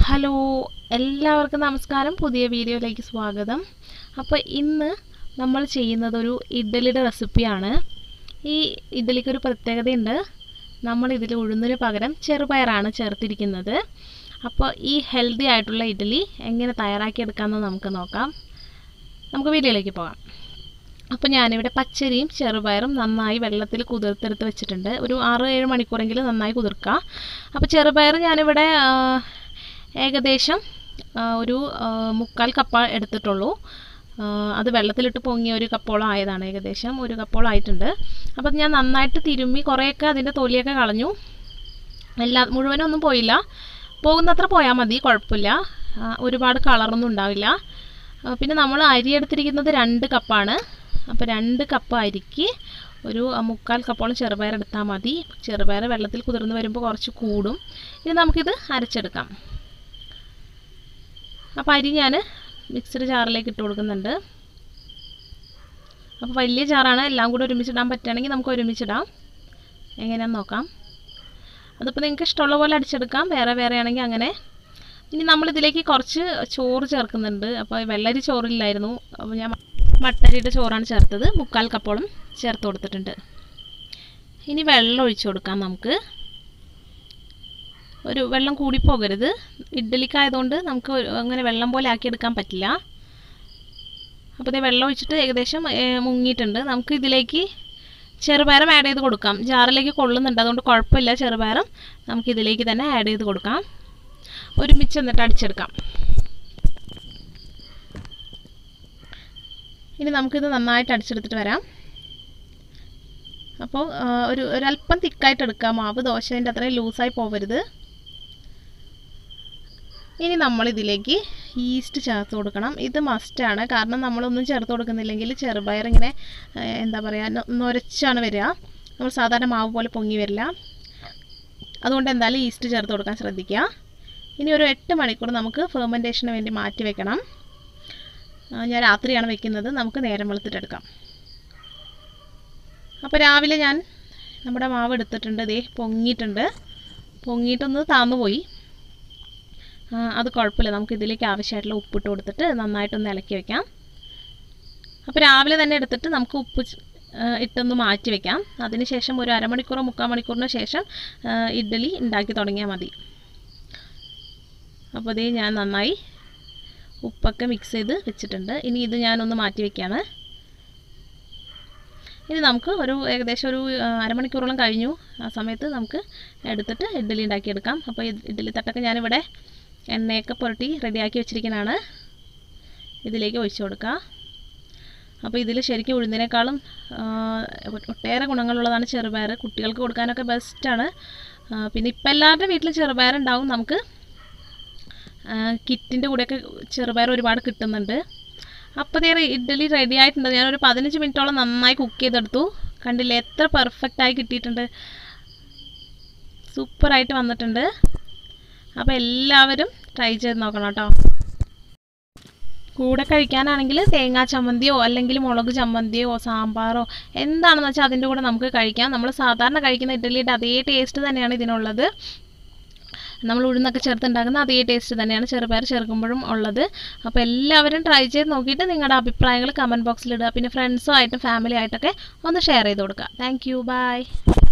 hello എല്ലാവർക്കും നമസ്കാരം പുതിയ വീഡിയോയിലേക്ക് സ്വാഗതം അപ്പോൾ ഇന്ന് നമ്മൾ ചെയ്യുന്നത് ഒരു ഇഡ്ഡലിയുടെ റെസിപ്പിയാണ് ഈ ഇഡ്ഡലിക്ക് ഒരു പ്രത്യേകതയുണ്ട് നമ്മൾ ഇതിൽ ഉഴുന്നിന് പകരം ചെറുപയറാണ് ചേർത്തിരിക്കുന്നത് അപ്പോൾ ഈ ഹെൽത്തി ആയിട്ടുള്ള ഇഡ്ഡലി എങ്ങനെ തയ്യാറാക്കിയെടുക്കാമെന്ന് നമുക്ക് നോക്കാം നമുക്ക് വീഡിയോയിലേക്ക് പോകാം അപ്പോൾ ഞാനിവിടെ പച്ചരിയും ചെറുപയറും നന്നായി വെള്ളത്തിൽ കുതിർത്തെടുത്ത് വെച്ചിട്ടുണ്ട് ഒരു ആറ് ഏഴ് മണിക്കൂറെങ്കിലും നന്നായി കുതിർക്കുക അപ്പോൾ ചെറുപയർ ഞാനിവിടെ ആ, ഏകദേശം ആ, ഒരു ആ, മുക്കാൽ കപ്പ എടുത്തിട്ടുള്ളൂ ആ, അത് വെള്ളത്തിലിട്ട് പൊങ്ങിയ ഒരു കപ്പോളം ആയതാണ് ഏകദേശം ഒരു കപ്പോളം ആയിട്ടുണ്ട് അപ്പോൾ ഞാൻ നന്നായിട്ട് തിരുമ്മി കുറേയൊക്കെ അതിൻ്റെ തൊലിയൊക്കെ കളഞ്ഞു എല്ലാ മുഴുവനൊന്നും പോയില്ല പോകുന്നത്ര പോയാൽ മതി കുഴപ്പമില്ല ആ, ഒരുപാട് കളറൊന്നും ഉണ്ടാവില്ല ആ, പിന്നെ നമ്മൾ അരി എടുത്തിരിക്കുന്നത് രണ്ട് കപ്പാണ് അപ്പോൾ രണ്ട് കപ്പ് അരിക്ക് ഒരു ആ, മുക്കാൽ കപ്പോളം ചെറുപയർ എടുത്താൽ മതി ചെറുപയർ വെള്ളത്തിൽ കുതിർന്ന് വരുമ്പോൾ കുറച്ച് കൂടും ഇനി നമുക്കിത് അരച്ചെടുക്കാം അപ്പോൾ അരി ഞാൻ മിക്സഡ് ജാറിലേക്ക് ഇട്ട് കൊടുക്കുന്നുണ്ട് അപ്പോൾ വലിയ ജാറാണ് എല്ലാം കൂടെ ഒരുമിച്ചിടാൻ പറ്റുകയാണെങ്കിൽ നമുക്ക് ഒരുമിച്ചിടാം എങ്ങനെയാണെന്ന് നോക്കാം അതിപ്പോൾ നിങ്ങൾക്ക് ഇഷ്ടമുള്ള പോലെ അടിച്ചെടുക്കാം വേറെ വേറെ ആണെങ്കിൽ അങ്ങനെ ഇനി നമ്മളിതിലേക്ക് കുറച്ച് ചോറ് ചേർക്കുന്നുണ്ട് അപ്പോൾ വെള്ളരി ചോറില്ലായിരുന്നു അപ്പോൾ ഞാൻ മട്ടരിയുടെ ചോറാണ് ചേർത്തത് മുക്കാൽ കപ്പോളം ചേർത്ത് കൊടുത്തിട്ടുണ്ട് ഇനി വെള്ളം ഒഴിച്ചു കൊടുക്കാം നമുക്ക് ഒരു വെള്ളം കൂടി പോകരുത് ഇഡ്ഡലിക്കായതുകൊണ്ട് നമുക്ക് ഒരു- അങ്ങനെ വെള്ളം പോലെ ആക്കിയെടുക്കാൻ പറ്റില്ല അപ്പോൾ ഇതേ വെള്ളം ഒഴിച്ചിട്ട് ഏകദേശം ഏ, മുങ്ങിയിട്ടുണ്ട് നമുക്ക് ഇതിലേക്ക് ചെറുപയറും ആഡ് ചെയ്ത് കൊടുക്കാം ജാറിലേക്ക് കൊള്ളുന്നുണ്ട് അതുകൊണ്ട് കുഴപ്പമില്ല ചെറുപയറും നമുക്ക് ഇതിലേക്ക് തന്നെ ആഡ് ചെയ്ത് കൊടുക്കാം ഒരുമിച്ച് എന്നിട്ട് അടിച്ചെടുക്കാം ഇനി നമുക്കിത് നന്നായിട്ട് അടിച്ചെടുത്തിട്ട് വരാം അപ്പോൾ ആ, ഒരു ഒരല്പം തിക്കായിട്ട് എടുക്കാം മാവ് ദോശേൻ്റെ അത്രയും ലൂസായി പോവരുത് ഇനി നമ്മൾ ഇതിലേക്ക് ഈസ്റ്റ് ചേർത്ത് കൊടുക്കണം ഇത് മസ്റ്റാണ് കാരണം നമ്മളൊന്നും ചേർത്ത് കൊടുക്കുന്നില്ലെങ്കിൽ ചെറുപയർ ഇങ്ങനെ ആ, എന്താ പറയുക നൊ- നൊരച്ചാണ് വരിക നമ്മൾ സാധാരണ മാവ് പോലെ പൊങ്ങി വരില്ല അതുകൊണ്ട് എന്തായാലും ഈസ്റ്റ് ചേർത്ത് കൊടുക്കാൻ ശ്രദ്ധിക്കുക ഇനി ഒരു എട്ട് മണിക്കൂർ നമുക്ക് ഫെർമെൻറ്റേഷന് വേണ്ടി മാറ്റി വെക്കണം ആ, ഞാൻ രാത്രിയാണ് വെക്കുന്നത് നമുക്ക് നേരം വെളുത്തിട്ടെടുക്കാം അപ്പോൾ രാവിലെ ഞാൻ നമ്മുടെ മാവ് എടുത്തിട്ടുണ്ട് ദേ പൊങ്ങിയിട്ടുണ്ട് പൊങ്ങിയിട്ടൊന്ന് താന്നു പോയി ആ, അത് കുഴപ്പമില്ല നമുക്ക് ഇതിലേക്ക് ആവശ്യമായിട്ടുള്ള ഉപ്പിട്ട് കൊടുത്തിട്ട് നന്നായിട്ടൊന്ന് ഇളക്കി വെക്കാം അപ്പോൾ രാവിലെ തന്നെ എടുത്തിട്ട് നമുക്ക് ഉപ്പ് ച്- ആ, ഇട്ടൊന്ന് മാറ്റി വെക്കാം അതിനുശേഷം ഒരു അരമണിക്കൂറോ മുക്കാൽ മണിക്കൂറിന് ശേഷം ആ, ഇഡ്ഡലി ഉണ്ടാക്കി തുടങ്ങിയാൽ മതി അപ്പോൾ അതേ ഞാൻ നന്നായി ഉപ്പൊക്കെ മിക്സ് ചെയ്ത് വെച്ചിട്ടുണ്ട് ഇനി ഇത് ഞാനൊന്ന് മാറ്റി വെക്കുകയാണ് ഇനി നമുക്ക് ഒരു ഏകദേശം ഒരു ആ, അരമണിക്കൂറോളം കഴിഞ്ഞു ആ സമയത്ത് നമുക്ക് എടുത്തിട്ട് ഇഡ്ഡലി ഉണ്ടാക്കിയെടുക്കാം അപ്പോൾ ഇഡ്- ഇഡ്ഡലി തട്ടൊക്കെ ഞാനിവിടെ എണ്ണയൊക്കെ പുരട്ടി റെഡിയാക്കി വെച്ചിരിക്കുന്നതാണ് ഇതിലേക്ക് ഒഴിച്ചു കൊടുക്കുക അപ്പോൾ ഇതിൽ ശരിക്കും ഉഴുന്നിനേക്കാളും ആ, ഒ- ഒട്ടേറെ ഗുണങ്ങളുള്ളതാണ് ചെറുപയർ കുട്ടികൾക്ക് കൊടുക്കാനൊക്കെ ബെസ്റ്റാണ് പിന്നെ ഇപ്പം എല്ലാവരുടെ വീട്ടിലും ചെറുപയർ ഉണ്ടാവും നമുക്ക് കിറ്റിൻ്റെ കൂടെയൊക്കെ ചെറുപയർ ഒരുപാട് കിട്ടുന്നുണ്ട് അപ്പോൾ ദേ ഇഡ്ഡലി റെഡി ആയിട്ടുണ്ട് ഞാനൊരു പതിനഞ്ച് മിനിറ്റോളം നന്നായി കുക്ക് ചെയ്തെടുത്തു കണ്ടില്ലേ എത്ര പെർഫെക്റ്റ് ആയി കിട്ടിയിട്ടുണ്ട് സൂപ്പറായിട്ട് വന്നിട്ടുണ്ട് അപ്പോൾ എല്ലാവരും ട്രൈ ചെയ്ത് നോക്കണം കേട്ടോ കൂടെ കഴിക്കാനാണെങ്കിൽ തേങ്ങാ ചമ്മന്തിയോ അല്ലെങ്കിൽ മുളക് ചമ്മന്തിയോ സാമ്പാറോ എന്താണെന്ന് വെച്ചാൽ അതിൻ്റെ കൂടെ നമുക്ക് കഴിക്കാം നമ്മൾ സാധാരണ കഴിക്കുന്ന ഇഡ്ഡലിയുടെ അതേ ടേസ്റ്റ് തന്നെയാണ് ഇതിനുള്ളത് നമ്മൾ ഉഴുന്നൊക്കെ ചേർത്തുണ്ടാക്കുന്ന അതേ ടേസ്റ്റ് തന്നെയാണ് ചെറുപയർ ചേർക്കുമ്പോഴും ഉള്ളത് അപ്പോൾ എല്ലാവരും ട്രൈ ചെയ്ത് നോക്കിയിട്ട് നിങ്ങളുടെ അഭിപ്രായങ്ങൾ കമൻറ്റ് ബോക്സിൽ ഇടുക പിന്നെ ഫ്രണ്ട്സും ആയിട്ടും ഫാമിലി ആയിട്ടൊക്കെ ഒന്ന് ഷെയർ ചെയ്ത് കൊടുക്കുക താങ്ക് യു ബൈ